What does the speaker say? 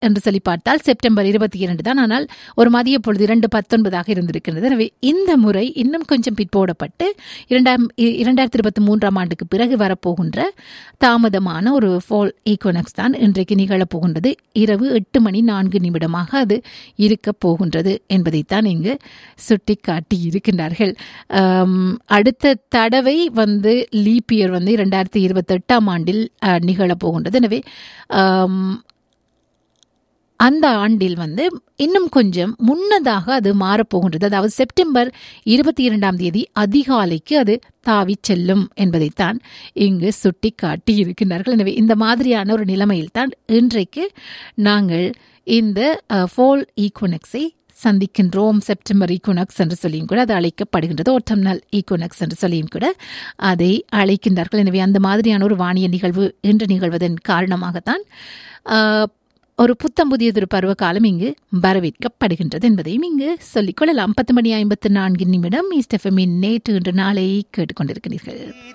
என்று சொல்லி பார்த்தால் செப்டம்பர் இருபத்தி இரண்டு தான் ஆனால் ஒரு மதிய பொழுது இரண்டு பத்தொன்பதாக இருந்திருக்கிறது எனவே இந்த முறை இன்னும் கொஞ்சம் பிற்போடப்பட்டு இரண்டாம் இ- இரண்டாயிரத்தி இருபத்தி மூன்றாம் ஆண்டுக்கு பிறகு வரப்போகின்ற தாமதமான ஒரு ஃபால் ஈக்வனக்ஸ் தான் இன்றைக்கு நிகழப்போகின்றது இரவு எட்டு மணி நான்கு நிமிடமாக அது இருக்கப் போகின்றது என்பதைத்தான் இங்கு சுட்டி காட்டி இருக்கின்றார்கள் ஆம், அடுத்த தடவை வந்து லீப் இயர் வந்து இரண்டாயிரத்தி இருபத்தெட்டாம் ஆண்டில் அஹ், நிகழப்போகின்றது எனவே ஆம், அந்த ஆண்டில் வந்து இன்னும் கொஞ்சம் முன்னதாக அது மாறப்போகின்றது அதாவது செப்டம்பர் இருபத்தி இரண்டாம் தேதி அதிகாலைக்கு அது தாவி செல்லும் என்பதைத்தான் இங்கு சுட்டி காட்டி இருக்கின்றார்கள் எனவே இந்த மாதிரியான ஒரு நிலைமையில்தான் இன்றைக்கு நாங்கள் இந்த ஃபோல் ஈக்குவனக்ஸை சந்திக்கின்றோம் செப்டம்பர் ஈக்குனக்ஸ் என்று சொல்லியும் கூட அது அழைக்கப்படுகின்றது ஓட்டம்னல் ஈக்குனக்ஸ் என்று சொல்லியும் கூட அதை அழைக்கின்றார்கள் எனவே அந்த மாதிரியான ஒரு வானிய நிகழ்வு இன்று நிகழ்வதன் காரணமாகத்தான் ஆஹ், ஒரு புத்தம் புதியதொரு பருவ காலம் இங்கு வரவேற்கப்படுகின்றது என்பதையும் இங்கு சொல்லிக்கொள்ளலாம் பத்து மணி ஐம்பத்து நான்கு நிமிடம் ஈஸ்டெஃபமின் நேற்று இன்று நாளை கேட்டுக்கொண்டிருக்கிறீர்கள்